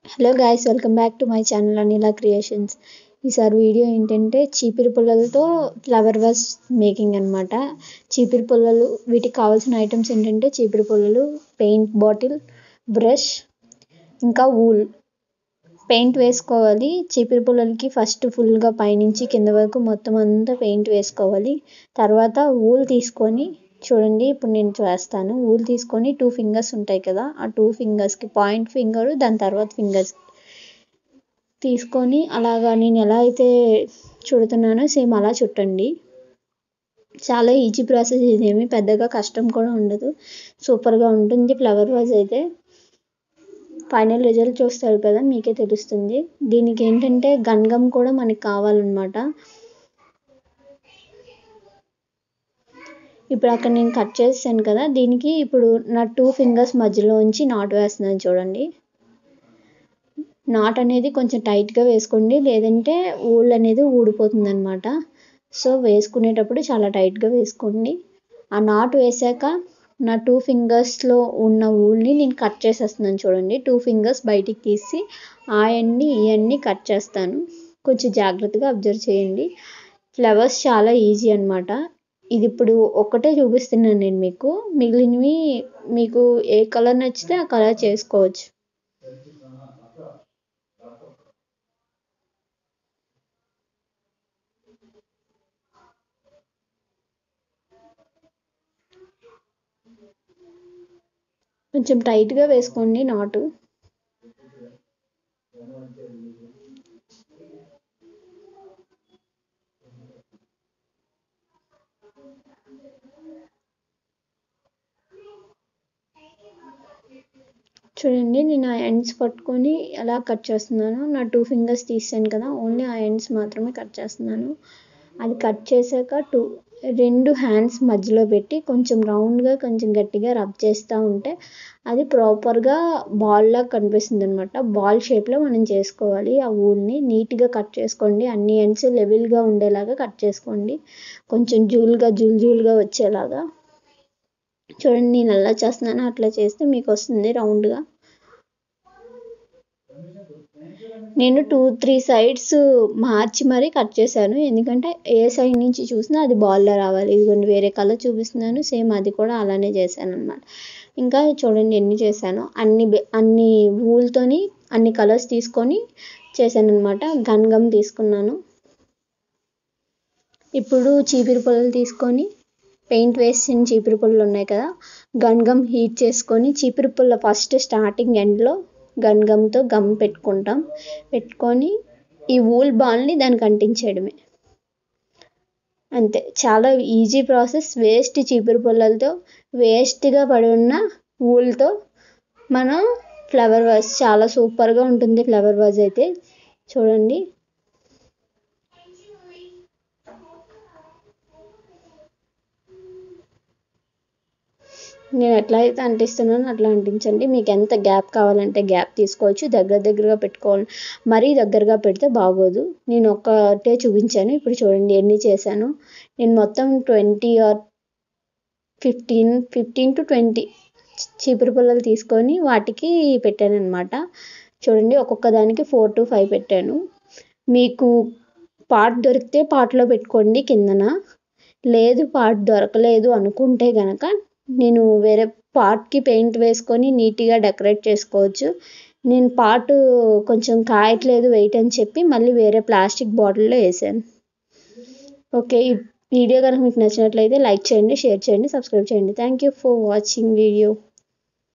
hello guys welcome back to my channel Anila creations ఈసారి video ఏంటంటే చీపిరి పుల్లలతో ఫ్లవర్ వాజ్ మేకింగ్ అనమాట చీపిరి పుల్లలు వీటికి కావాల్సిన ఐటమ్స్ ఏంటంటే చీపిరి పుల్లలు పెయింట్ బాటిల్ బ్రష్ ఇంకా వూల్ పెయింట్ వేసుకోవాలి చీపిరి పుల్లలకి ఫస్ట్ ఫుల్గా పైనుంచి కింద వరకు మొత్తం అంతా పెయింట్ వేసుకోవాలి తర్వాత వూల్ తీసుకొని చూడండి ఇప్పుడు నేను చేస్తాను ఊలు తీసుకొని టూ ఫింగర్స్ ఉంటాయి కదా ఆ టూ ఫింగర్స్కి పాయింట్ ఫింగర్ దాని తర్వాత ఫింగర్స్ తీసుకొని అలాగా నేను ఎలా అయితే చుడుతున్నానో సేమ్ అలా చుట్టండి చాలా ఈజీ ప్రాసెస్ ఇదేమి పెద్దగా కష్టం కూడా ఉండదు సూపర్గా ఉంటుంది ఫ్లవర్ వాజ్ అయితే ఫైనల్ రిజల్ట్ చూస్తారు కదా మీకే తెలుస్తుంది దీనికి ఏంటంటే గన్గమ్ కూడా మనకి కావాలన్నమాట ఇప్పుడు అక్కడ నేను కట్ చేసాను కదా దీనికి ఇప్పుడు నా టూ ఫింగర్స్ మధ్యలో ఉంచి నాట్ వేస్తున్నాను చూడండి నాట్ అనేది కొంచెం టైట్గా వేసుకోండి లేదంటే ఊల్ అనేది ఊడిపోతుంది అనమాట సో వేసుకునేటప్పుడు చాలా టైట్గా వేసుకోండి ఆ నాట్ వేసాక నా టూ ఫింగర్స్లో ఉన్న ఊల్ని నేను కట్ చేసేస్తున్నాను చూడండి టూ ఫింగర్స్ బయటికి తీసి ఆ ఎండ్ని ఈ ఎండ్ని కట్ చేస్తాను కొంచెం జాగ్రత్తగా అబ్జర్వ్ చేయండి ఫ్లవర్స్ చాలా ఈజీ అనమాట ఇది ఇప్పుడు ఒక్కటే చూపిస్తున్నాను నేను మీకు మిగిలినవి మీకు ఏ కలర్ నచ్చితే ఆ కలర్ చేసుకోవచ్చు కొంచెం టైట్గా వేసుకోండి నాటు చూడండి నేను ఆ ఎండ్స్ పట్టుకొని ఎలా కట్ చేస్తున్నాను నా టూ ఫింగర్స్ తీసాను కదా ఓన్లీ ఆ ఎండ్స్ మాత్రమే కట్ చేస్తున్నాను అది కట్ చేశాక టూ రెండు హ్యాండ్స్ మధ్యలో పెట్టి కొంచెం రౌండ్గా కొంచెం గట్టిగా రబ్ చేస్తూ ఉంటే అది ప్రాపర్గా బాల్లా కనిపిస్తుంది అనమాట బాల్ షేప్లో మనం చేసుకోవాలి ఆ ఊల్ని నీట్గా కట్ చేసుకోండి అన్ని ఎండ్స్ లెవెల్గా ఉండేలాగా కట్ చేసుకోండి కొంచెం జూల్గా జూల్ జూల్గా వచ్చేలాగా చూడండి నేను ఎలా చేస్తున్నానో అట్లా చేస్తే మీకు వస్తుంది రౌండ్గా నేను టూ త్రీ సైడ్స్ మార్చి మరీ కట్ చేశాను ఎందుకంటే ఏ సైడ్ నుంచి చూసినా అది బాల్లో రావాలి ఇదిగోండి వేరే కలర్ చూపిస్తున్నాను సేమ్ అది కూడా అలానే చేశాను అనమాట ఇంకా చూడండి ఎన్ని చేశాను అన్ని అన్ని వూల్తోని అన్ని కలర్స్ తీసుకొని చేశాను అనమాట గన్ గమ్ తీసుకున్నాను ఇప్పుడు చీపిరి పొలలు తీసుకొని పెయింట్ వేసిన చీపిరి పుల్లలు ఉన్నాయి కదా గన్ గమ్ హీట్ చేసుకొని చీపిరి పుల్ల ఫస్ట్ స్టార్టింగ్ ఎండ్లో గన్ గమ్తో గమ్ పెట్టుకుంటాం పెట్టుకొని ఈ వూల్ బాల్ని దానికి అంటించేయడమే అంతే చాలా ఈజీ ప్రాసెస్ వేస్ట్ చీపిరి పుల్లలతో వేస్ట్గా పడి ఉన్న వూల్తో మనం ఫ్లవర్ వాజ్ చాలా సూపర్గా ఉంటుంది ఫ్లవర్ వాజ్ అయితే చూడండి నేను ఎట్లా అయితే అంటిస్తున్నానో అట్లా అంటించండి మీకు ఎంత గ్యాప్ కావాలంటే గ్యాప్ తీసుకోవచ్చు దగ్గర దగ్గరగా పెట్టుకోవాలి మరీ దగ్గరగా పెడితే బాగోదు నేను ఒక్కటే చూపించాను ఇప్పుడు చూడండి ఎన్ని చేశాను నేను మొత్తం twenty or fifteen fifteen to twenty చీపురు పుల్లలు తీసుకొని వాటికి పెట్టాను అనమాట చూడండి ఒక్కొక్క దానికి ఫోర్ టు ఫైవ్ పెట్టాను మీకు పార్ట్ దొరికితే పార్ట్లో పెట్టుకోండి కిందన లేదు పార్ట్ దొరకలేదు అనుకుంటే గనక నేను వేరే పార్ట్కి పెయింట్ వేసుకొని నీట్గా డెకరేట్ చేసుకోవచ్చు నేను పార్ట్ కొంచెం కాయట్లేదు వెయిట్ అని చెప్పి మళ్ళీ వేరే ప్లాస్టిక్ బాటిల్లో వేసాను ఓకే ఈ వీడియో కనుక మీకు నచ్చినట్లయితే లైక్ చేయండి షేర్ చేయండి సబ్స్క్రైబ్ చేయండి thank you for watching video